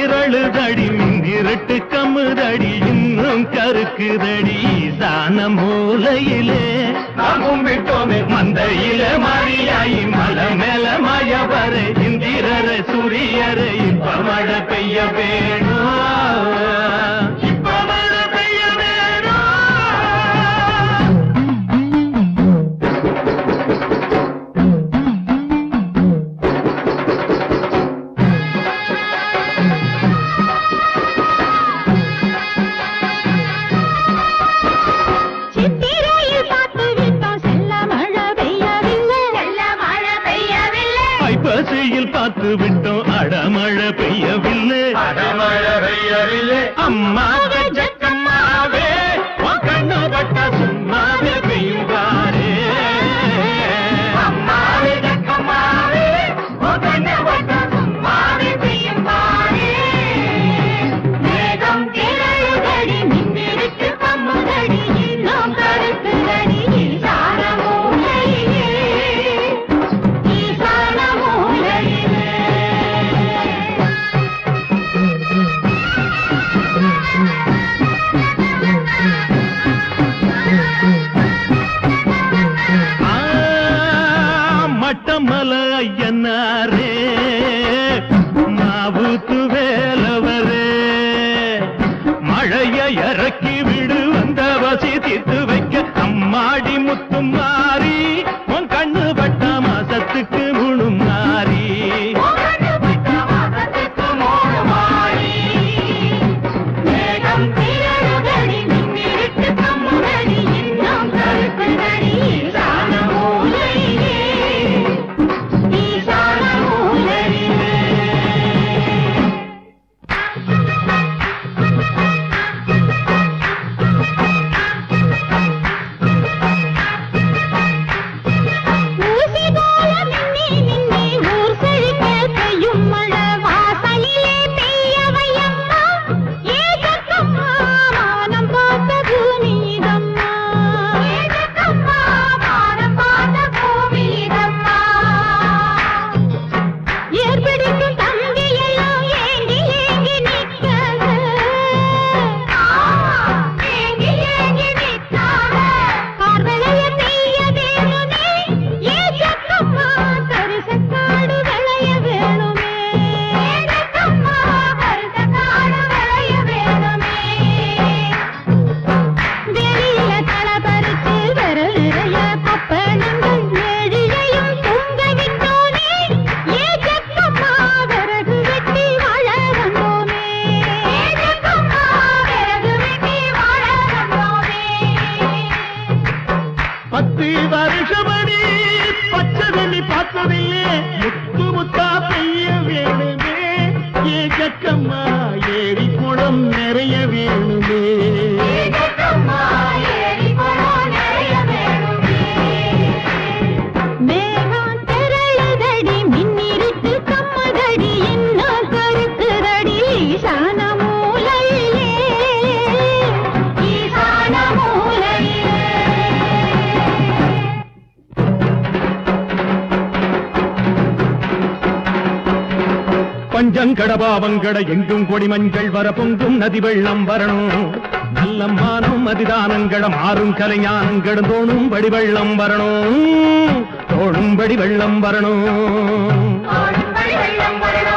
திரளுதடி மின்னிரட்டு கம்முதடி இன்னும் கருக்குதடி சான மூலையிலே நாம் கும்பிட்டோமே மந்தையில மாறியாயி மலை மேல மய வர இந்திரர சூரியர இப்ப மழை பெய்ய வேணும் இப்ப மழை பெய்ய வேணும் சித்திரையில் பார்த்து விட்டோம் செல்ல மழை பெய்யவில்லை செல்ல மழை பெய்யவில்லை ஐப்பசியில் பார்த்து விட்டோம் அடமழை பெய்யவில்லை அடமழை பெய்யவில்லை அம்மாவே ஜக்கம்மாவே உன் கண்ணு பட்ட சும்மாவே பெய்யுவாரே அம்மாவே ஜக்கம்மாவே உன் கண்ணு பட்ட சும்மாவே பெய்யுவாரே மேகம் திரளுதடி மின்னிருக்கு கம்முதடி இன்னும் கருத்துதடி ஈசான மூலையிலே ஈசான மூலையிலே ஆ, மட்டமல ஐயனாரே மாவுத்து வேலவரே மழைய இறக்கி விடு வந்த வசி தீர்த்து வைக்க அம்மாடி முத்து மாறி உன் கண்ணு பட்ட மாசத்துக்கு முழு மாறி மேகம் திரளுதடி மின்னிருக்கு கம்முதடி இன்னும் கருத்துதடி ஈசான மூலையிலே ஈசான மூலையிலே ஊசி போல மின்னி மின்னி ஊர் செழிக்க பெய்யும் மழை வாசலிலே பெய்யவையம்மா ஏகக்கம்மா வானம் பார்த்த பூமிதம்மா ஏகக்கம்மா வானம் பார்த்த பூமிதம்மா ஏற்பிடிக்கும் தம்பி எல்லாம் ஏங்கி ஏங்கி நிற்காத ஏங்கி ஏங்கி நிற்காத பார்வைய பெய்ய வேணுமே ஏஜக்கம்மா கரிசக்காடு விளைய வேணுமே ஏஜக்கம்மா கரிசக்காடு விளைய வேணுமே வெளியில களை பறிச்சு விரல் நிறைய பப்பனங்கள் ஏழிலையும் தொங்க விட்டோனே ஏஜக்கம்மா விறகு வெட்டி வாழ வந்தோமே ஏஜக்கம்மா விறகு வெட்டி வாழ வந்தோமே பத்து வருஷமணி பச்சதண்ணி பார்த்ததில்லே முத்து முத்தா பெய்ய வேணுமே ஏ ஜக்கம்மா ஏரி குளம் நிறைய வேணுமே மேகம் திரளுதடி மின்னிருக்கு கம்மதடி இன்னும் கருக்குதடி ஈசான மூலையிலே ஈசான மூலையிலே பஞ்சங்கட பாவங்கட எங்கும் கொடி மஞ்சள் வர பொங்கும் நதி வெள்ளம் வரணும் நல்ல மானம் மதிதானங்கட மாறும் கலைஞானங்கட தோணும் படி வெள்ளம் வரணும் தோணும்படி வெள்ளம் வரணும் ஓடும்படி வெள்ளம் வரணும்